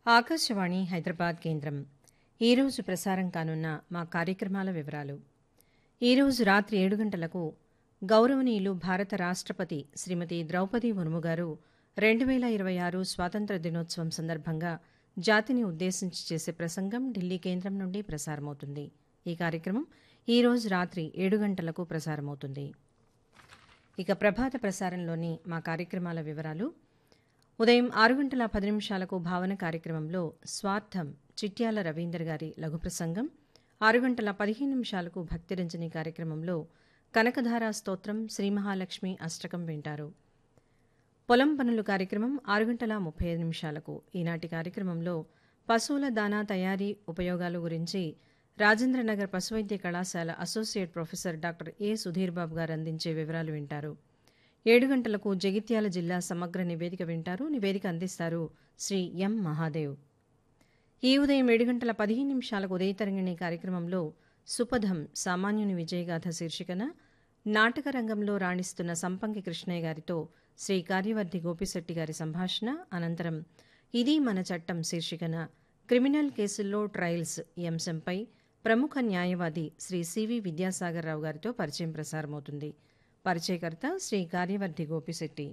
ఆకాశవాణి హైదరాబాద్ కేంద్రం ఈరోజు ప్రసారం కానున్న మా కార్యక్రమాల వివరాలు ఈరోజు రాత్రి ఏడు గంటలకు గౌరవనీయులు భారత రాష్ట్రపతి శ్రీమతి ద్రౌపది ముర్ము గారు రెండు వేల ఇరవై ఆరు స్వాతంత్ర దినోత్సవం సందర్భంగా జాతిని ఉద్దేశించి చేసే ప్రసంగం ఢిల్లీ కేంద్రం నుండి ప్రసారమవుతుంది ఈ కార్యక్రమం ఈరోజు రాత్రి ఏడు గంటలకు ప్రసారమవుతుంది ఇక ప్రభాత ప్రసారంలోని మా కార్యక్రమాల వివరాలు ఉదయం ఆరు గంటల పది నిమిషాలకు భావన కార్యక్రమంలో స్వార్థం చిట్యాల రవీందర్ గారి లఘు ప్రసంగం ఆరు గంటల పదిహేను నిమిషాలకు భక్తిరంజని కార్యక్రమంలో కనకధార స్తోత్రం శ్రీ మహాలక్ష్మి అష్టకం వింటారు పొలం పనులు కార్యక్రమం ఆరు గంటల ముప్పై ఐదు నిమిషాలకు ఈనాటి కార్యక్రమంలో పశువుల దానా తయారీ ఉపయోగాలు గురించి రాజేంద్రనగర్ పశువైద్య కళాశాల associate professor doctor A Sudheer Babu garu అందించే వివరాలు వింటారు ఏడు గంటలకు జగిత్యాల జిల్లా సమగ్ర నివేదిక వింటారు నివేదిక అందిస్తారు శ్రీ ఎం మహాదేవ్ ఈ ఉదయం ఏడు గంటల పదిహేను నిమిషాలకు ఉదయతరంగిణి కార్యక్రమంలో సుపథం సామాన్యుని విజయగాథ శీర్షికన నాటక రంగంలో రాణిస్తున్న సంపంగి కృష్ణయ్య గారితో శ్రీ కార్యవర్ధి గోపిశెట్టి గారి సంభాషణ అనంతరం ఇది మన చట్టం శీర్షికన క్రిమినల్ కేసుల్లో ట్రయల్స్ ఈ అంశంపై ప్రముఖ న్యాయవాది శ్రీ సివి విద్యాసాగర్ రావు గారితో పరిచయం ప్రసారమవుతుంది పరిచయకర్త శ్రీ కార్యవర్ధి గోపిశెట్టి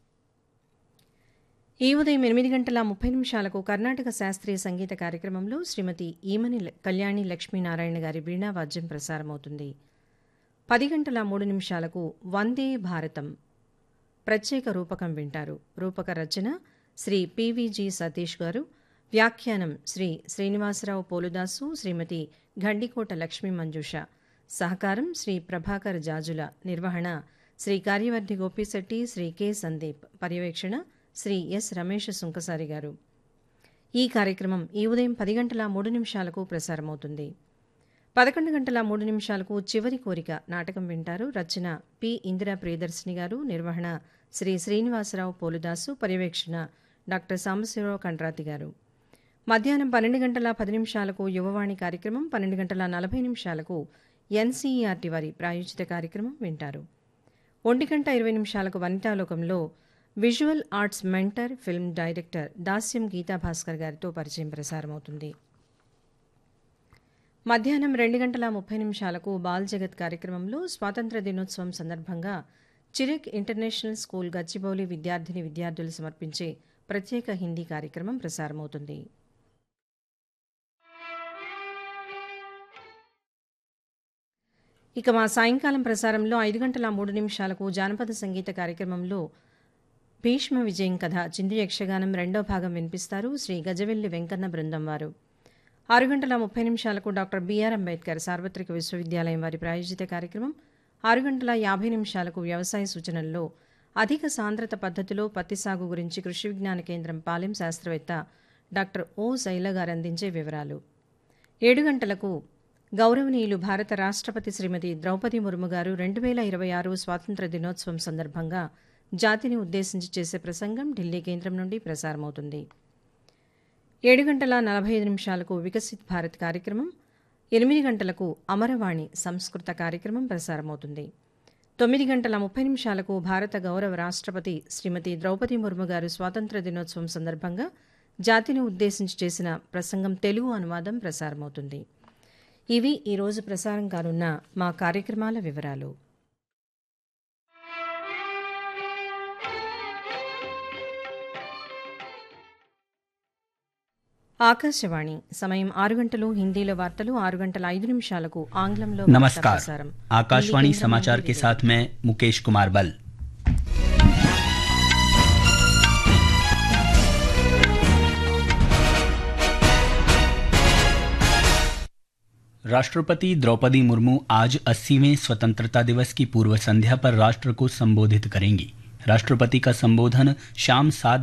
ఈ ఉదయం ఎనిమిది గంటల ముప్పై నిమిషాలకు కర్ణాటక శాస్త్రీయ సంగీత కార్యక్రమంలో శ్రీమతి ఈమని ల- కళ్యాణి లక్ష్మీనారాయణ గారి వీణా వాద్యం ప్రసారమవుతుంది పది గంటల మూడు నిమిషాలకు వందే భారతం ప్రత్యేక రూపకం వింటారు రూపక రచన శ్రీ పివిజి సతీష్ గారు వ్యాఖ్యానం శ్రీ శ్రీనివాసరావు పోలుదాసు శ్రీమతి గండికోట లక్ష్మీ మంజుష సహకారం శ్రీ ప్రభాకర్ జాజుల నిర్వహణ శ్రీ కార్యవర్ధి గోపిశెట్టి శ్రీ కె సందీప్ పర్యవేక్షణ శ్రీ ఎస్ రమేష్ సుంకసారి గారు ఈ కార్యక్రమం ఈ ఉదయం పది గంటల మూడు నిమిషాలకు ప్రసారమవుతుంది పదకొండు గంటల మూడు నిమిషాలకు చివరి కోరిక నాటకం వింటారు రచన పి ఇందిరా ప్రియదర్శిని గారు నిర్వహణ శ్రీ శ్రీనివాసరావు పోలుదాసు పర్యవేక్షణ డాక్టర్ సాంబశివరావు కండ్రాతి గారు మధ్యాహ్నం పన్నెండు గంటల పది నిమిషాలకు యువవాణి కార్యక్రమం పన్నెండు గంటల నలభై నిమిషాలకు ఎన్సీఈఆర్టీ వారి ప్రాయోజిత కార్యక్రమం వింటారు ఒంటి గంట ఇరవై నిమిషాలకు వనితాలోకంలో visual arts mentor film director Dasyam Geetha Bhaskar గారితో పరిచయం ప్రసారమవుతుంది మధ్యాహ్నం రెండు గంటల ముప్పై నిమిషాలకు బాల్ జగత్ కార్యక్రమంలో స్వాతంత్ర దినోత్సవం సందర్భంగా చిరిక్ ఇంటర్నేషనల్ స్కూల్ గచ్చిబౌలి విద్యార్థిని విద్యార్థులు సమర్పించే ప్రత్యేక హిందీ కార్యక్రమం ప్రసారమవుతుంది ఇక మా సాయంకాలం ప్రసారంలో ఐదు గంటల మూడు నిమిషాలకు జానపద సంగీత కార్యక్రమంలో భీష్మ విజయం కథ చిందు యక్షగానం రెండో భాగం వినిపిస్తారు శ్రీ గజవెల్లి వెంకన్న బృందం వారు ఆరు గంటల ముప్పై నిమిషాలకు డాక్టర్ బిఆర్ అంబేద్కర్ సార్వత్రిక విశ్వవిద్యాలయం వారి ప్రాయోజిత కార్యక్రమం ఆరు గంటల యాభై నిమిషాలకు వ్యవసాయ సూచనల్లో అధిక సాంద్రత పద్ధతిలో పత్తి సాగు గురించి కృషి విజ్ఞాన కేంద్రం పాలెం శాస్త్రవేత్త డాక్టర్ ఓ శైల గారు అందించే వివరాలు ఏడు గంటలకు గౌరవనీయులు భారత రాష్ట్రపతి శ్రీమతి ద్రౌపది ముర్ము గారు రెండు వేల ఇరవై ఆరు స్వాతంత్ర దినోత్సవం సందర్భంగా జాతిని ఉద్దేశించి చేసే ప్రసంగం ఢిల్లీ కేంద్రం నుండి ప్రసారమవుతుంది ఏడు గంటల నలభై ఐదు నిమిషాలకు వికసిత్ భారత్ కార్యక్రమం ఎనిమిది గంటలకు అమరవాణి సంస్కృత కార్యక్రమం ప్రసారమవుతుంది తొమ్మిది గంటల ముప్పై నిమిషాలకు భారత గౌరవ రాష్ట్రపతి శ్రీమతి ద్రౌపది ముర్ము గారు స్వాతంత్ర దినోత్సవం సందర్భంగా జాతిని ఉద్దేశించి చేసిన ప్రసంగం తెలుగు అనువాదం ప్రసారమవుతుంది ఇవి ఈరోజు ప్రసారం కానున్న మా కార్యక్రమాల వివరాలు ఆకాశవాణి సమయం ఆరు గంటలు హిందీలో వార్తలు ఆరు గంటల ఐదు నిమిషాలకు ఆంగ్లంలో వార్తా नमस्कार ప్రసారం. आकाशवाणी ఢిల్లీ కేంద్రం समाचार నుండి के साथ मैं मुकेश कुमार बल राष्ट्रपति द्रौपदी मुर्मू आज 80वें स्वतंत्रता दिवस की पूर्व संध्या पर राष्ट्र को संबोधित करेंगी राष्ट्रपति का संबोधन शाम सात